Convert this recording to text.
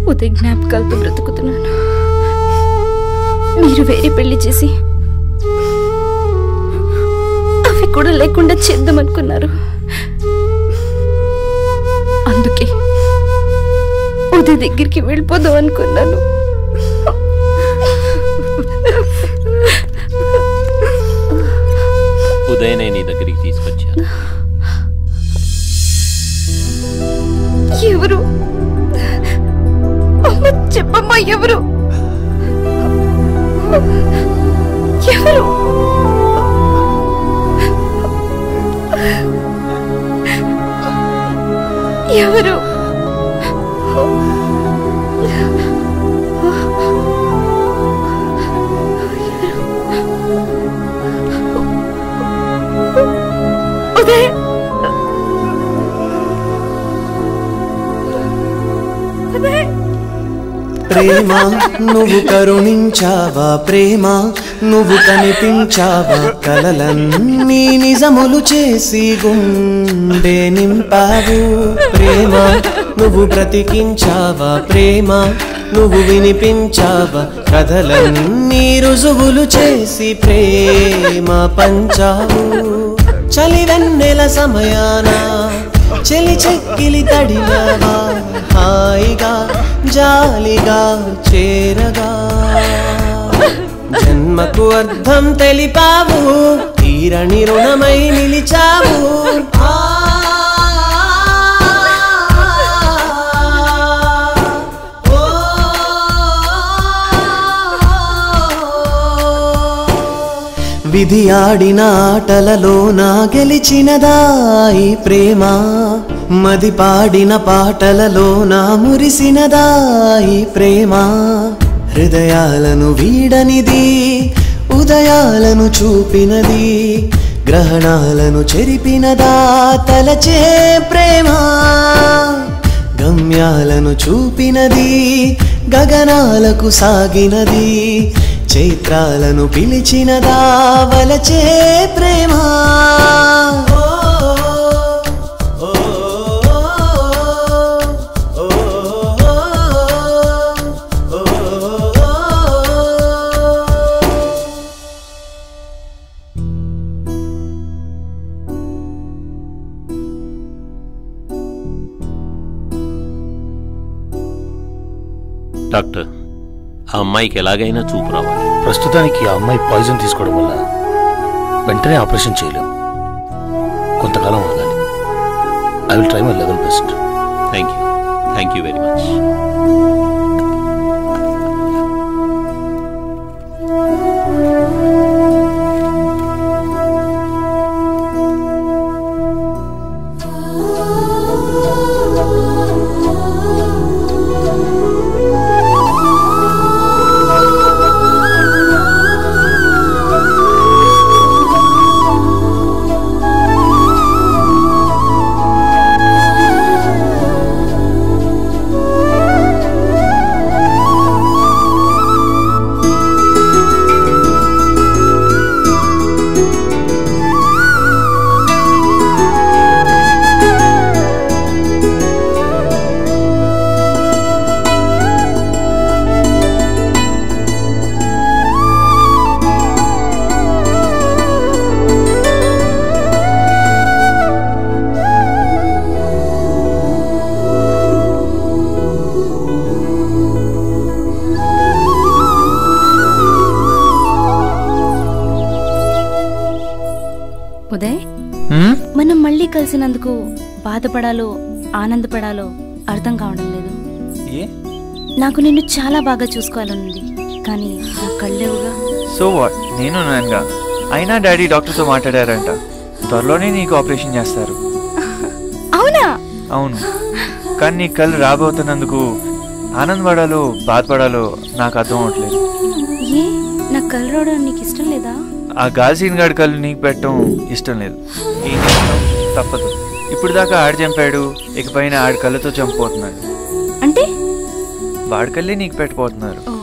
ఉదయ జ్ఞాపకాలతో బ్రతుకుతున్నాను మీరు వేరే పెళ్లి చేసి అవి కూడా లేకుండా చేద్దామనుకున్నారు అందుకే ఉదయ్ దగ్గరికి వెళ్ళిపోదాం అనుకున్నాను ఉదయనే నీ దగ్గరికి తీసుకొచ్చాను ఎవరు అమ్మ చెప్పమ్మా ఎవరు ఎవరు ఎవరు ఉదయ్ ఉదయ్ ప్రేమ నువ్వు కరుణించావా ప్రేమ నువ్వు కనిపించావా కలలన్నీ నిజములు చేసి గుండె నింపావు ప్రేమ నువ్వు బ్రతికించావా ప్రేమ నువ్వు వినిపించావా కథలన్నీ రుజువులు చేసి ప్రేమ పంచావు చలివెన్నెల సమయాన చెలి చెక్కిలి తడినవా హాయిగా జాలిగా చేరగా జన్మకు అర్థం తెలిపావు తీరని రుణమై నిలిచావు ఆ, ఓ, విధి ఆడిన ఆటలలో నా గెలిచినదా ఈ ప్రేమ మది పాడిన పాటలలో నా మురిసినదా ఈ ప్రేమ హృదయాలను వీడనిది ఉదయాలను చూపినది గ్రహణాలను చెరిపినదా తలచే ప్రేమ గమ్యాలను చూపినది గగనాలకు సాగినది చైత్రాలను పిలిచినదా వలచే ప్రేమ ఓ, ఓ, ఓ, ఓ, ఓ, ఓ. డాక్టర్ ఆ అమ్మాయికి ఎలాగైనా చూపు రావాలి ప్రస్తుతానికి ఆ అమ్మాయి పాయిజన్ తీసుకోవడం వల్ల వెంటనే ఆపరేషన్ చేయలేం కొంతకాలం ఆగాలి I will try my level best thank you thank you very much Uday మనం మళ్ళీ కలిసినందుకు బాధపడాలో ఆనందపడాలో అర్థం కావడం లేదు ఏ నాకు నిన్ను చాలా బాగా చూసుకోవాలనుంది కానీ నా కళ్ళేవుగా సో వాట్ నేను నాన్నగా అయినా డాడీ డాక్టర్తో మాట్లాడారంట త్వరలోనే నీకు ఆపరేషన్ చేస్తారు అవునా అవును కానీ నీ కళ్ళు రాబోతున్నందుకు ఆనందపడాలో బాధపడాలో నాకు అర్థం అవట్లేదు ఏ నా కళ్ళు రావడం నీకు ఇష్టం లేదా ఆ గాల్సీన్ గాడి కళ్ళు నీకు పెట్టడం ఇష్టం లేదు ఏం చేస్తావు? తప్పదు ఇప్పుడు దాకా ఆడు చంపాడు ఇకపైన ఆడి కళ్ళతో చంపిపోతున్నాడు అంటే వాడి కళ్ళే నీకు పెట్టిపోతున్నారు ఓ